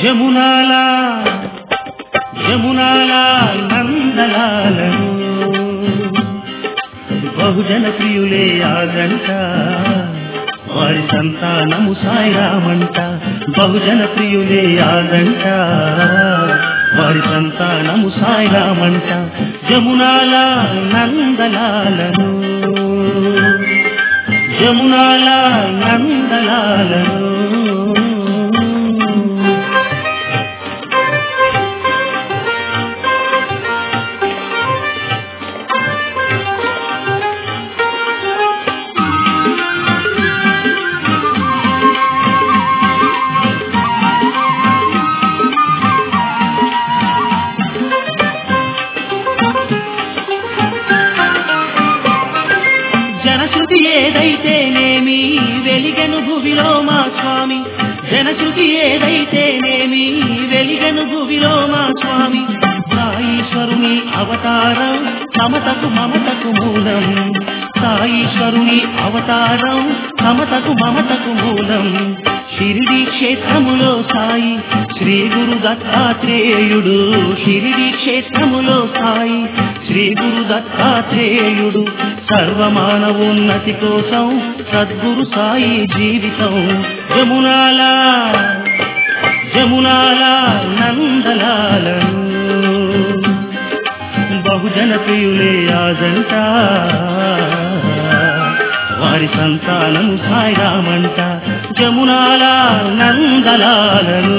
జమునాల జమునాల నందలాలను బహుజన ప్రియులే ఆగంట వారి సంతానము సాయిరామంట బహుజన ప్రియులే ఆగంట వారి సంతానము సాయిరామంట జమునాల నందలాలను జమునాల నందలాలను జనశృతి ఏదైతేనేమి వెలిగను భువిలో మా స్వామి జనశృతి ఏదైతేనేమి వెలిగను భువిలో మా స్వామి సాయీశ్వరుని అవతారం సమతకు మమతకు మూలం సాయీశ్వరుని అవతారం సమతకు మమతకు మూలం షిరిడి క్షేత్రములో సాయి శ్రీ గురు దత్తాత్రేయుడు షిరిడి క్షేత్రములో సాయి శ్రీ గురు దత్తాత్రేయుడు సర్వమానవోన్నతి కోసం సద్గురు సాయి జీవితం జమునాల జమునాల నందలాలను బహుజన ప్రియులే ఆజంట వారి సంతానము సాయిరామంట జమునాల నందలాలను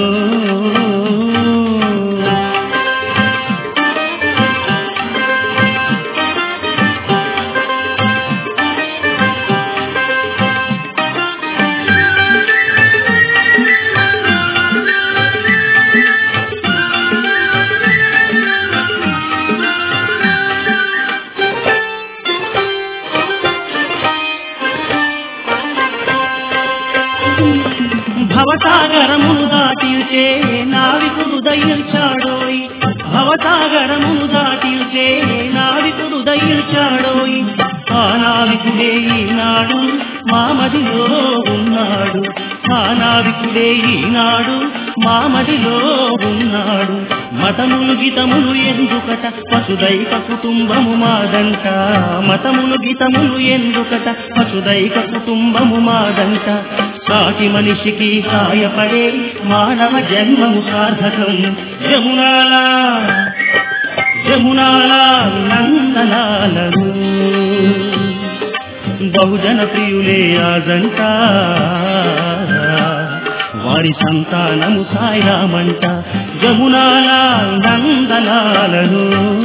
భవసాగరమును దాటిల్చే నావికుడు దయించాడోయ్ భవసాగరమును దాటిల్చే నావికుడు దయించాడోయ్ ఆ నావికుడే ఈనాడు మామదిలో ఉన్నాడు ఆ నావికుడే ఈనాడు మామదిలో ఉన్నాడు మతములు గితములు ఎందుకట పశుదైక కుటుంబము మాదంట మతములు గితములు ఎందుకట పశుదైక కుటుంబము మాదంట సాటి మనిషికి సాయపడే మానవ జన్మము సార్థకం జమునాల జమునాల నందనాలను బహుజన ప్రియులే ఆజంట వారి సంతానము సాయిరామంట జమునాల నందనాలను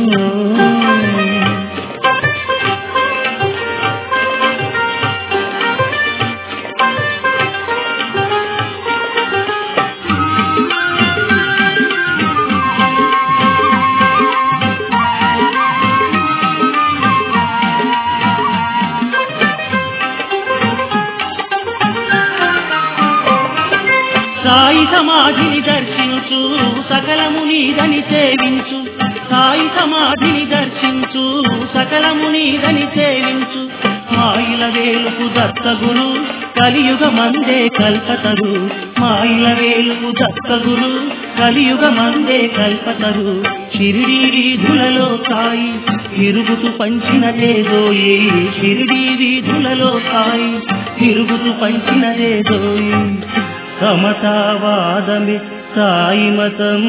సాయి సమాధిని దర్శించు సకలము నీదని సేవించు సాయి సమాధిని దర్శించు సకలము నీదని సేవించు మాయిల వేలుపు దత్తగురు కలియుగ మందే కల్పతరు మాయిల వేలుపు దత్తగురు కలియుగ మందే కల్పతరు షిరిడి వీధులలో సాయి తిరుగుతూ పంచినదేదోయి షిరిడి వీధులలో సాయి తిరుగుతూ పంచినదేదోయి సమతావాదమి సాయి మతం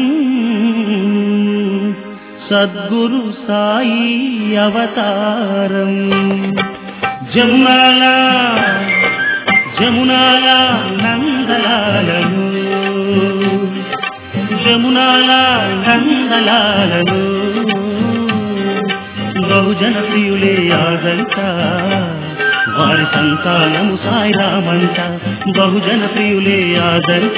సద్గురు సాయి అవతారం జమునాల జమునాల నందలాలను జమునాల నందలాలను బహుజన ప్రియులే ఆగంట వారి సంతానము సాయిరామంట బహుజన ప్రియులే ఆదంట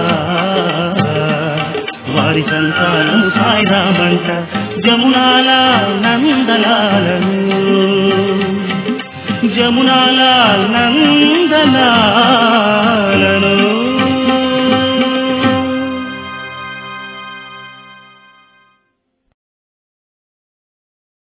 వారి సంతానము సాయిరామంట జమునాల నందలాలను జమునాల నందలా